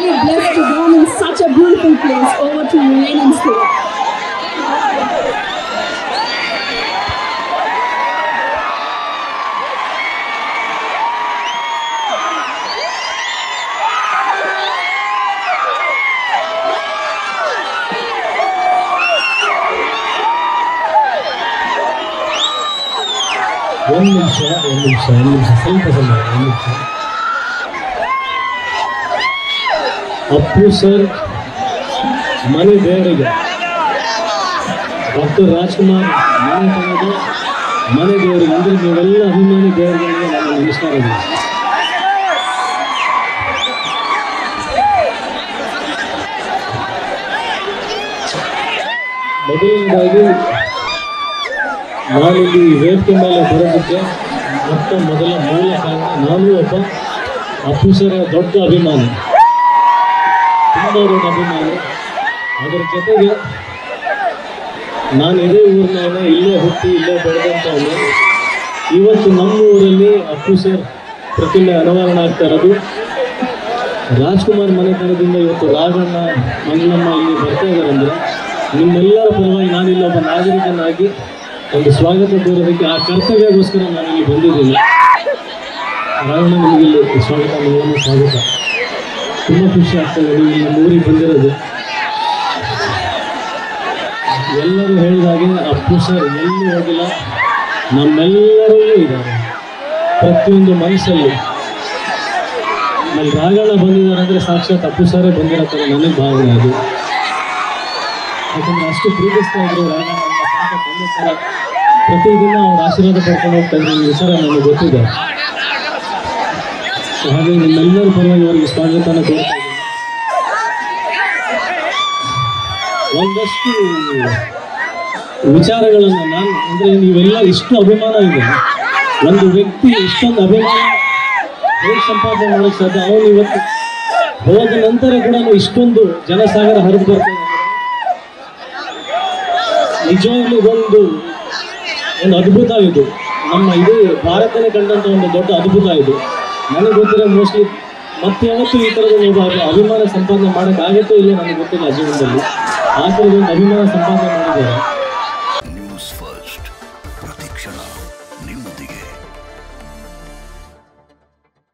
blessed to born in such a beautiful place. Over to you, Lane and Steve. ಒಂದು ನಿಮಿಷ ಒಂದು ನಿಮಿಷ ಒಂದು ನಿಮಿಷ ಸ್ವಲ್ಪ ಸಮಯ ಒಂದು ನಿಮಿಷ ಅಪ್ಪು ಸರ್ ಮನೆ ದೇವರಿಗೆ ಡಾಕ್ಟರ್ ರಾಜ್ಕುಮಾರ್ ಮನೆ ತನದ ಮನೆ ದೇವರಿಗೆ ಅಂದರೆ ನೀವೆಲ್ಲ ಅಭಿಮಾನಿ ದೇವರಿಗೆ ನಾನು ನಮಸ್ಕಾರಗಳು ಮೊದಲನೇದಾಗಿ ನಾನಿಲ್ಲಿ ವೇದಿಕೆ ಮೇಲೆ ಬರೋದಕ್ಕೆ ಮೊತ್ತ ಮೊದಲ ಮೂಲ ಕಾರಣ ನಾನು ಒಬ್ಬ ಅಪ್ಪುಸರ ದೊಡ್ಡ ಅಭಿಮಾನಿ ತುಂಬ ದೊಡ್ಡ ಅಭಿಮಾನಿ ಅದರ ಜೊತೆಗೆ ನಾನು ಇದೇ ಊರಿನವನೇ ಇಲ್ಲೇ ಹುಟ್ಟಿ ಇಲ್ಲೇ ಬೆಳೆದಂಥವನು ಇವತ್ತು ನಮ್ಮ ಊರಲ್ಲಿ ಅಪ್ಪು ಸರ್ ಪ್ರತಿಮೆ ಅನಾವರಣ ಆಗ್ತಾ ಇರೋದು ರಾಜ್ಕುಮಾರ್ ಮನೆತನದಿಂದ ಇವತ್ತು ರಾಘಣ್ಣ ಮಂಗಳಮ್ಮ ಇಲ್ಲಿ ಬರ್ತಾ ಇದ್ದಾರೆ ಅಂದರೆ ನಿಮ್ಮೆಲ್ಲರ ಪರವಾಗಿ ನಾನಿಲ್ಲಿ ಒಬ್ಬ ನಾಗರಿಕನಾಗಿ ಒಂದು ಸ್ವಾಗತ ಕೋರೋದಕ್ಕೆ ಆ ಕರ್ತವ್ಯಗೋಸ್ಕರ ನಾನಿಲ್ಲಿ ಬಂದಿದ್ದೀನಿ ರಾಘಣ್ಣ ನಿಮಗೆ ಇಲ್ಲಿ ಸ್ವಾಗತ ಮಂಗಳಮ್ಮ ಸ್ವಾಗತ ತುಂಬ ಖುಷಿ ಆಗ್ತದೆ ನೀವು ಇಲ್ಲಿ ನಮ್ಮ ಊರಿಗೆ ಬಂದಿರೋದು ಎಲ್ಲರೂ ಹೇಳಿದ ಹಾಗೆ ಅಪ್ಪು ಸರ್ ಎಲ್ಲೂ ಹೋಗಿಲ್ಲ ನಮ್ಮೆಲ್ಲರಲ್ಲೂ ಇದ್ದಾರೆ ಪ್ರತಿಯೊಂದು ಮನಸ್ಸಲ್ಲಿ ಅಲ್ಲಿ ರಾಘಣ್ಣ ಬಂದಿದ್ದಾರೆ ಅಂದರೆ ಸಾಕ್ಷಾತ್ ಅಪ್ಪು ಸರೇ ಬಂದಿರೋ ಥರ ನನಗೆ ಭಾವನೆ ಅದು ಯಾಕಂದ್ರೆ ಅಷ್ಟು ಪ್ರೀತಿಸ್ತಾ ಇದ್ರು ರಾಘಣ್ಣ ನಮ್ಮ ಸ್ವಂತ ತಂದೆ ಥರ ಪ್ರತಿದಿನ ಅವ್ರ ಆಶೀರ್ವಾದ ಪಡ್ಕೊಂಡು ಹೋಗ್ತಾ ಇದ್ರು ಈ ವಿಚಾರ ನನಗೆ ಗೊತ್ತಿದೆ So ಹಾಗೆ ನಿಮ್ಮೆಲ್ಲರ ಪರವಾಗಿ ಅವರಿಗೆ ಸ್ವಾಗತನ ಕೋರ್ತಾ ಇದ್ದೀನಿ ಒಂದಷ್ಟು ವಿಚಾರಗಳನ್ನು ನಾನು ಅಂದರೆ ನೀವೆಲ್ಲ ಇಷ್ಟು ಅಭಿಮಾನ ಇದೆ ಒಂದು ವ್ಯಕ್ತಿ ಇಷ್ಟೊಂದು ಅಭಿಮಾನ ಹೇಗೆ ಸಂಪಾದನೆ ಮಾಡೋಕ್ಕೆ ಸಾಧ್ಯ ಅವನು ಇವತ್ತು ಹೋದ ನಂತರ ಕೂಡ ಇಷ್ಟೊಂದು ಜನಸಾಗರ ಹರಿದು ಬರ್ತಾನೆ ನಿಜವಾಗ್ಲೂ ಇದೊಂದು ಒಂದು ಅದ್ಭುತ ಇದು ನಮ್ಮ ಇಡೀ ಭಾರತನೇ ಕಂಡಂಥ ಒಂದು ದೊಡ್ಡ ಅದ್ಭುತ ಇದು ನನಗೆ ಗೊತ್ತಿರೋ ಮೋಸ್ಟ್ಲಿ ಮತ್ತೆ ಯಾವತ್ತೂ ಈ ಥರದ ಒಬ್ಬ ಅಭಿ- ಅಭಿಮಾನ ಸಂಪಾದನೆ ಮಾಡೋಕ್ಕಾಗತ್ತೋ ಇಲ್ಲೋ ನನಗೆ ಗೊತ್ತಿಲ್ಲ ಜೀವನದಲ್ಲಿ ಆ ಥರದೊಂದು ಅಭಿಮಾನ ಸಂಪಾದನೆ ಮಾಡಿದ್ದಾರೆ